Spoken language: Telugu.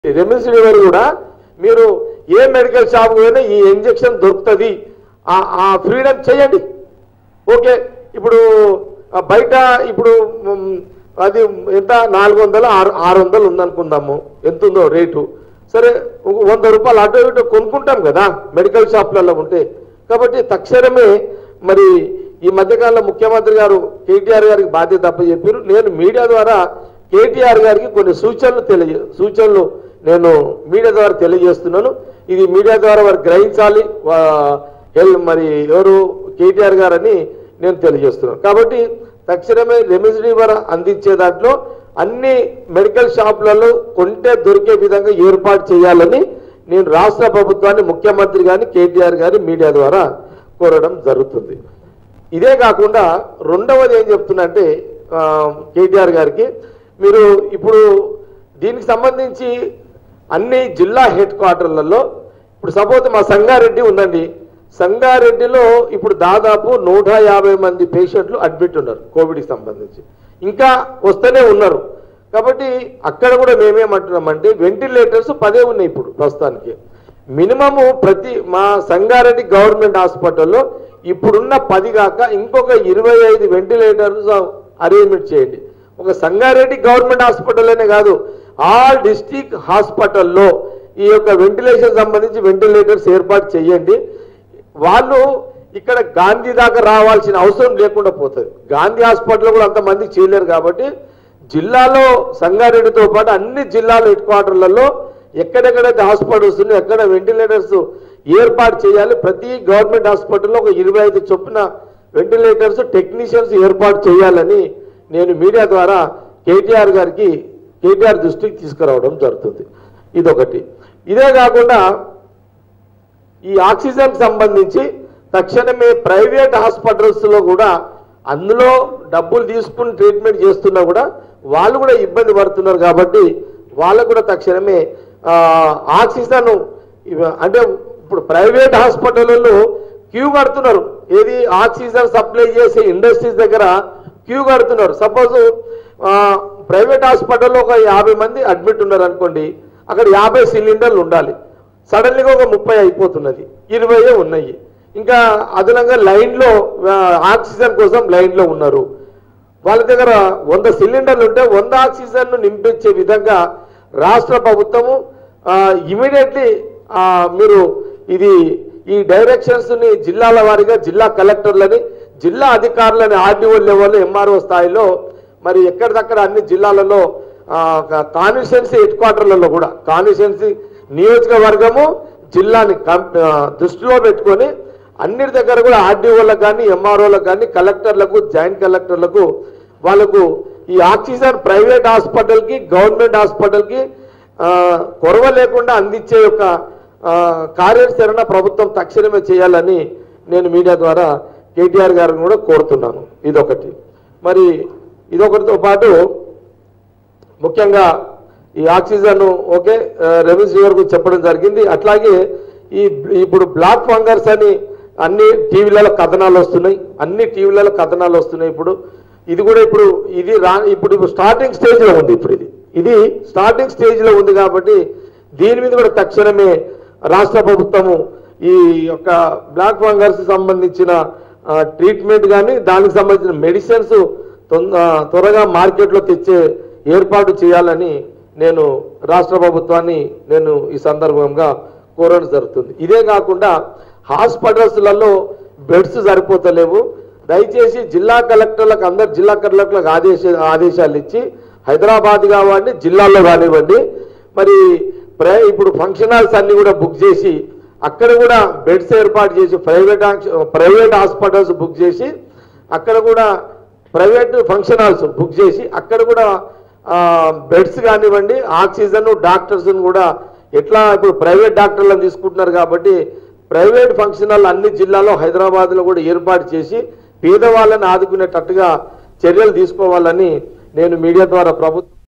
రెమిసిడివర్ కూడా మీరు ఏ మెడికల్ షాప్ పోయినా ఈ ఇంజెక్షన్ దొరుకుతుంది ఆ- ఆ ఫ్రీడమ్ చేయండి ఓకే ఇప్పుడు ఆ బయట ఇప్పుడు మ్, అది ఎంత నాలుగు వందలు ఆరు ఆరు వందలు ఉందనుకుందాము ఎంత ఉందో రేటు సరే ఒక వంద రూపాయలు అటు ఇటు కొనుక్కుంటాం కదా మెడికల్ షాప్లలో ఉంటే కాబట్టి తక్షణమే మరి ఈ మధ్యకాలంలో ముఖ్యమంత్రి గారు కేటీఆర్ గారికి బాధ్యత అప్పచెప్పారు నేను మీడియా ద్వారా కేటీఆర్ గారికి కొన్ని సూచనలు తెలియ సూచనలు నేను మీడియా ద్వారా తెలియజేస్తున్నాను ఇది మీడియా ద్వారా వారు గ్రహించాలి వా- ఎల్- మరి ఎవరు కేటీఆర్ గారని నేను తెలియజేస్తున్నాను కాబట్టి తక్షణమే రెమిడివర్ అందించే దాంట్లో అన్ని మెడికల్ షాపులలో కొంటే దొరికే విధంగా ఏర్పాటు చేయాలని నేను రాష్ట్ర ప్రభుత్వాన్ని ముఖ్యమంత్రి గారిని కేటీఆర్ గారి మీడియా ద్వారా కోరడం జరుగుతుంది ఇదే కాకుండా రెండవది ఏం చెప్తున్నా అంటే ఆ, కేటీఆర్ గారికి మీరు ఇప్పుడు దీనికి సంబంధించి అన్ని జిల్లా హెడ్ క్వార్టర్లలో ఇప్పుడు సపోజ్ మా సంగారెడ్డి ఉందండి సంగారెడ్డిలో ఇప్పుడు దాదాపు నూట యాభై మంది పేషెంట్లు అడ్మిట్ ఉన్నారు కోవిడ్కి సంబంధించి ఇంకా వస్తూనే ఉన్నారు కాబట్టి అక్కడ కూడా మేమేమంటున్నామంటే వెంటిలేటర్స్ పదే ఉన్నాయి ఇప్పుడు ప్రస్తుతానికి మినిమము ప్రతి మా సంగారెడ్డి గవర్నమెంట్ హాస్పిటల్లో ఇప్పుడున్న పది కాక ఇంకొక ఇరవై ఐదు వెంటిలేటర్స్ అరేంజ్మెంట్ చేయండి ఒక సంగారెడ్డి గవర్నమెంట్ హాస్పిటల్లోనే కాదు ఆల్ డిస్టిక్ హాస్పిటల్లో ఈ యొక్క వెంటిలేషన్ సంబంధించి వెంటిలేటర్స్ ఏర్పాటు చేయండి వాళ్ళు ఇక్కడ గాంధీ దాకా రావాల్సిన అవసరం లేకుండా పోతుంది గాంధీ హాస్పిటల్ కూడా అంతమంది చేయలేరు కాబట్టి జిల్లాలో సంగారెడ్డితో పాటు అన్ని జిల్లాల హెడ్ క్వార్టర్లలో ఎక్కడెక్కడైతే హాస్పిటల్స్ ఉన్నాయో ఎక్కడ వెంటిలేటర్స్ ఏర్పాటు చేయాలి ప్రతి గవర్నమెంట్ హాస్పిటల్లో ఒక ఇరవై ఐదు చొప్పున వెంటిలేటర్స్ టెక్నీషియన్స్ ఏర్పాటు చేయాలని నేను మీడియా ద్వారా కేటీఆర్ గారికి కేటీఆర్ దృష్టికి తీసుకురావడం జరుగుతుంది ఇదొకటి ఇదే కాకుండా ఈ ఆక్సిజన్ సంబంధించి తక్షణమే ప్రైవేట్ హాస్పిటల్స్ లో కూడా అందులో డబ్బులు తీసుకుని ట్రీట్మెంట్ చేస్తున్నా కూడా వాళ్ళు కూడా ఇబ్బంది పడుతున్నారు కాబట్టి వాళ్ళకు కూడా తక్షణమే ఆ, ఆక్సిజన్ ఇవ- అంటే ఇప్పుడు ప్రైవేట్ హాస్పిటల్లో క్యూ కడుతున్నారు ఏది ఆక్సిజన్ సప్లై చేసే ఇండస్ట్రీస్ దగ్గర క్యూ కడుతున్నారు సపోజ్ ప్రైవేట్ హాస్పిటల్లో ఒక యాభై మంది అడ్మిట్ ఉన్నారు అనుకోండి అక్కడ యాభై సిలిండర్లు ఉండాలి సడన్లీగా ఒక ముప్పై అయిపోతున్నది ఇరవై ఉన్నాయి ఇంకా అదనంగా లైన్లో ఆ, ఆక్సిజన్ కోసం లైన్లో ఉన్నారు వాళ్ళ దగ్గర వంద సిలిండర్లు ఉంటే వంద ఆక్సిజన్ను నింపించే విధంగా రాష్ట్ర ప్రభుత్వము ఇమీడియట్లీ మీరు ఇది ఈ డైరెక్షన్స్ ని జిల్లాల వారీగా జిల్లా కలెక్టర్లని జిల్లా అధికారులని ఆర్డీఓ లెవెల్ ఎంఆర్ఓ స్థాయిలో మరి ఎక్కడిదక్కడ అన్ని జిల్లాలలో కాన్స్టిట్యున్సీ హెడ్ క్వార్టర్లలో కూడా కాన్స్టిట్యున్సీ నియోజకవర్గము జిల్లాని కం- ఆ, దృష్టిలో పెట్టుకొని అన్నిటి దగ్గర కూడా ఆర్డీఓలకు కానీ ఎంఆర్ఓలకు కానీ కలెక్టర్లకు జాయింట్ కలెక్టర్లకు వాళ్ళకు ఈ ఆక్సిజన్ ప్రైవేట్ హాస్పిటల్కి గవర్నమెంట్ హాస్పిటల్కి ఆ, కొరవ లేకుండా అందించే యొక్క ఆ, కార్యాచరణ ప్రభుత్వం తక్షణమే చేయాలని నేను మీడియా ద్వారా కేటీఆర్ గారిని కూడా కోరుతున్నాను ఇదొకటి మరి ఇదొకటితో పాటు ముఖ్యంగా ఈ ఆక్సిజన్ ఓకే రెవెన్యూ వరకు చెప్పడం జరిగింది అట్లాగే ఈ ఇప్పుడు బ్లాక్ ఫంగర్స్ అని అన్ని టీవీలలో కథనాలు వస్తున్నాయి అన్ని టీవీలలో కథనాలు వస్తున్నాయి ఇప్పుడు ఇది కూడా ఇప్పుడు ఇది రా ఇప్పుడు స్టార్టింగ్ స్టేజ్లో ఉంది ఇప్పుడు ఇది ఇది స్టార్టింగ్ స్టేజ్లో ఉంది కాబట్టి దీని మీద కూడా తక్షణమే రాష్ట్ర ప్రభుత్వము ఈ యొక్క బ్లాక్ ఫంగర్స్ సంబంధించిన ఆ, ట్రీట్మెంట్ కానీ దానికి సంబంధించిన మెడిసిన్స్ తొంద- ఆ, త్వరగా మార్కెట్లో తెచ్చే ఏర్పాటు చేయాలని నేను రాష్ట్ర ప్రభుత్వాన్ని నేను ఈ సందర్భంగా కోరడం జరుగుతుంది ఇదే కాకుండా హాస్పిటల్స్లలో బెడ్స్ సరిపోతలేవు దయచేసి జిల్లా కలెక్టర్లకు అందరు జిల్లా కలెక్టర్లకు ఆదేశ ఆదేశాలు ఇచ్చి హైదరాబాద్ కావండి జిల్లాల్లో కానివ్వండి మరి ప్ర- ఇప్పుడు ఫంక్షన్ హాల్స్ అన్ని కూడా బుక్ చేసి అక్కడ కూడా బెడ్స్ ఏర్పాటు చేసి ప్రైవేట్ ప్రైవేట్ హాస్పిటల్స్ బుక్ చేసి అక్కడ కూడా ప్రైవేట్ ఫంక్షన్ హాల్స్ బుక్ చేసి అక్కడ కూడా బెడ్స్ కానివ్వండి ఆక్సిజన్ డాక్టర్స్ కూడా ఎట్లా ఇప్పుడు ప్రైవేట్ డాక్టర్లను తీసుకుంటున్నారు కాబట్టి ప్రైవేట్ ఫంక్షన్ హాల్ అన్ని జిల్లాలో హైదరాబాద్లో కూడా ఏర్పాటు చేసి పేదవాళ్ళని ఆదుకునేటట్టుగా చర్యలు తీసుకోవాలని నేను మీడియా ద్వారా ప్రభుత్వం